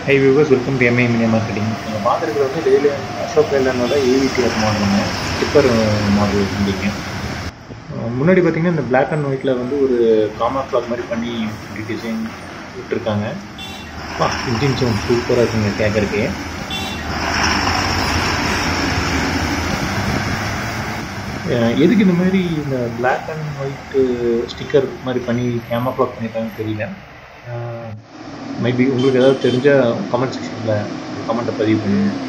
high viewers welcome to MI media marketing நீங்கள் பார்த்துருக்கிறது வந்து டெய்லி அசோக் லேலனோட ஏவிடிஎஃப் மாடலுங்க டிப்பர் மாடல் வண்டிங்க அஹ் முன்னாடி பார்த்தீங்கன்னா இந்த பிளாக் அண்ட் ஒயிட்டில் வந்து ஒரு காமன் கிளாக் மாதிரி பண்ணி டிசைன் விட்டுருக்காங்க வா இன்ஜின் சவுண்ட் சூப்பராக இருக்குங்க கேட்குறக்கு எதுக்கு இந்த மாதிரி இந்த பிளாக் அண்ட் ஒயிட்டு ஸ்டிக்கர் மாதிரி பண்ணி கேமரா கிளாக் பண்ணியிருக்காங்கன்னு தெரியல மேபி உங்களுக்கு ஏதாவது தெரிஞ்சால் கமெண்ட் செக்ஷனில் கமெண்ட்டை பதிவு பண்ணுங்கள்